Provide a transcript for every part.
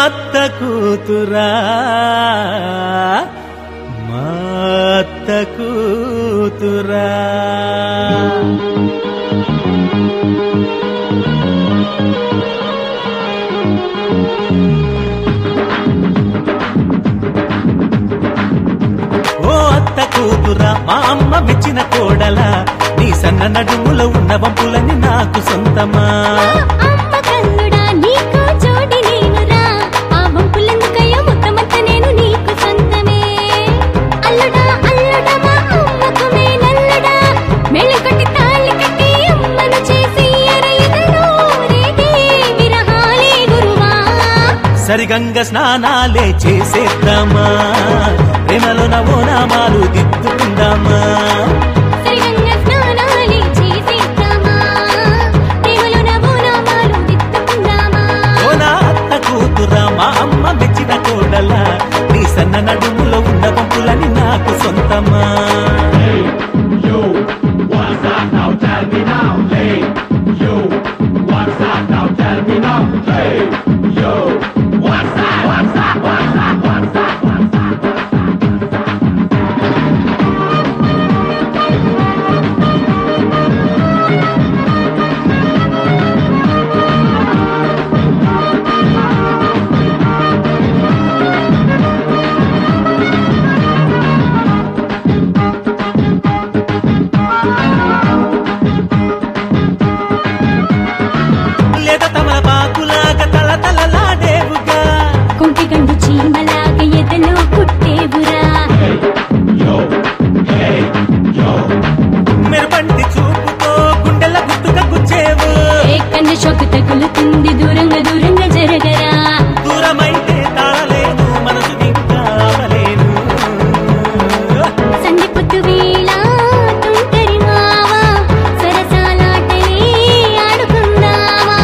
అత్త కూతురా మా అత్త కూతురా ఓ అత్త కూతురా మా అమ్మ మెచ్చిన కోడలా నీ సన్న నడుములో ఉన్న వంపులని నాకు సొంతమా అమ్మ కన్నుడా నీకు జోడి నేనురా ఆ వంపులెందుకయ్యా మొత్తమంతా నేను నీకు సొంతమే అల్లుడా అల్లుడా మా అమ్మకు మేనల్లుడా మెళ్ళకొట్టి తాళి కట్టి అమ్మను చేసి ఎరయుదలో రేగే విరహాలే గురువా సరిగంగ స్నానాలే చేసేద్దామా ప్రేమలో నవో నామాలు దిద్దుకుందామా సరిగంగ స్నానాలే చేసేద్దామా ప్రేమలో నవోనామాలు దిద్దుకుందామా ఓ నా అత్త కూతురా మా అమ్మ మెచ్చిన కోడలా నీ సన్న నడుములో ఉన్న వంపులని నాకు సొంతమా You, what's that now? Tell me now. Hey, you, what's that now? Tell me now. Hey, you, what's that? What's that? What's that? What's that? What's that? లేదా తమల పాకులాగా తల తలలాడేవుగా కుంటి గండు చీమలాగా ఎదలో కుట్టేవురా Yo, hey, yo, మెరుపంటి చూపుతో గుండెల గుట్టుగా గుచ్చేవు ఏ కన్ను షోకు తగులుతుంది దూరంగా దూరంగా జరగరా దూరమైతే తాళలేను మనసు ఇంకా ఆపలేను సంధి పొద్దు వేళ తుంటరి మావా సరసాలాటలే ఆడుకుందామా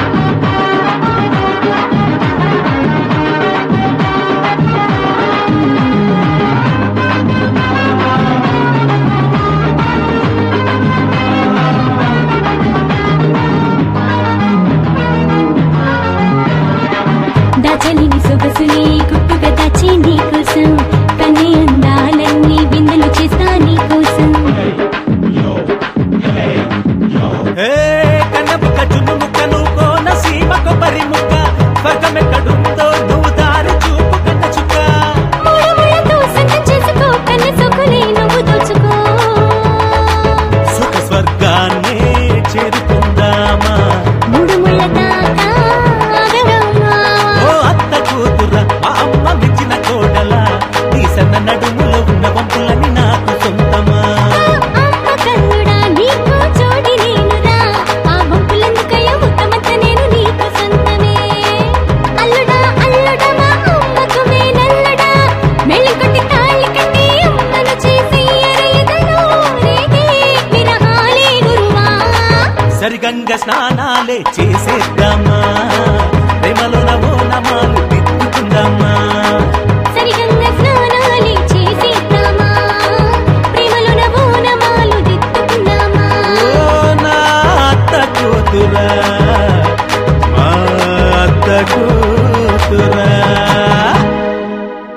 దాచలిని సొగసుని గుట్టుగా దాచి నీ కోసం కన్నే అందాలన్నీ బిందెలు చేస్తా నీ కోసం yo, hey, yo. ఏ కన్న ముక్క చున్ను ముక్క నువ్వు కోన సీమ కొబ్బరి ముక్క స్వర్గమెక్కడుందో నువ్వు దారి చూపు కన్న చుక్క మూడు ముళ్ళతో సంతం చేసుకో కన్న సొక్కులే నువ్వు దోచుకో సుఖ స్వర్గాన్నే చేరుకుందామా మూడు ముళ్ళ దాకా ఆగరమ్మా ఓ అత్త కూతురా మా అమ్మ మెచ్చిన కోడలా నీ సన్న నడుములో ఉన్న వంపులని నాకు సొంతమా అమ్మ కన్నుడా నీకు జోడి నేనురా ఆ వంపులెందుకయ్యా మొత్తమంతా నేను నీకు సొంతమే అల్లుడా అల్లుడా మా అమ్మకు మేనల్లుడా మెళ్ళి కొట్టి తాళి కట్టి అమ్మను చేసి ఎరయుదలో రేగే విరహాలే గురువా సరిగంగ స్నానాలే చేసేద్దామా ప్రేమలో నవో నమాలు దిద్దుకుందామా